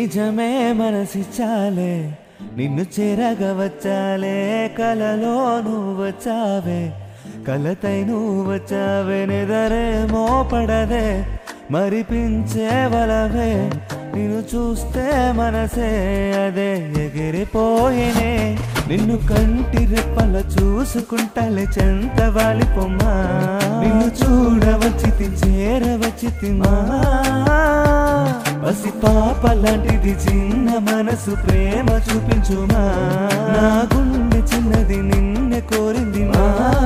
నిజమే మనసి చాలే నిన్ను చేరగా వచ్చాలే కలలో నువ్వు వచ్చావే కలతై నువ్వు వచ్చావే నిదరేమో పడదే మరిపించే వలవే నిన్ను చూస్తే మనసే అదే ఎగిరిపోయినే నిన్ను కంటి రెప్పల చూసుకుంటాలే చెంత వాలిపోమ్మా నిన్ను చూడవచ్చితి చేరవచ్చితి మా పసి పాప లాంటిది చిన్న మనసు ప్రేమ చూపించుమా నా గుండె చిన్నది నిన్నే కోరింది మా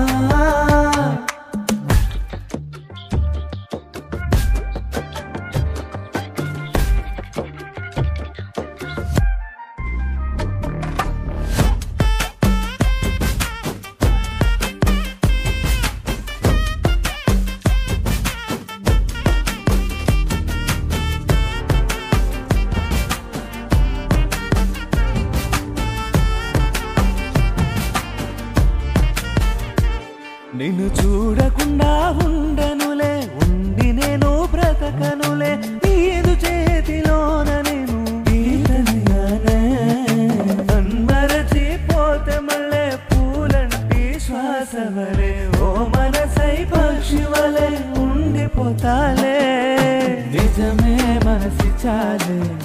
నిన్ను చూడకుండా ఉండనులే ఉండి నేను బ్రతకనులే నీదు చేతిలోన నేను గీతనిగానే అన్మరచిపోతే మళ్ళీ పూలంటి శ్వాస వలె ఓ మనసై పక్షి వలె ఉండిపోతాలే నిజమే మనసి చాలే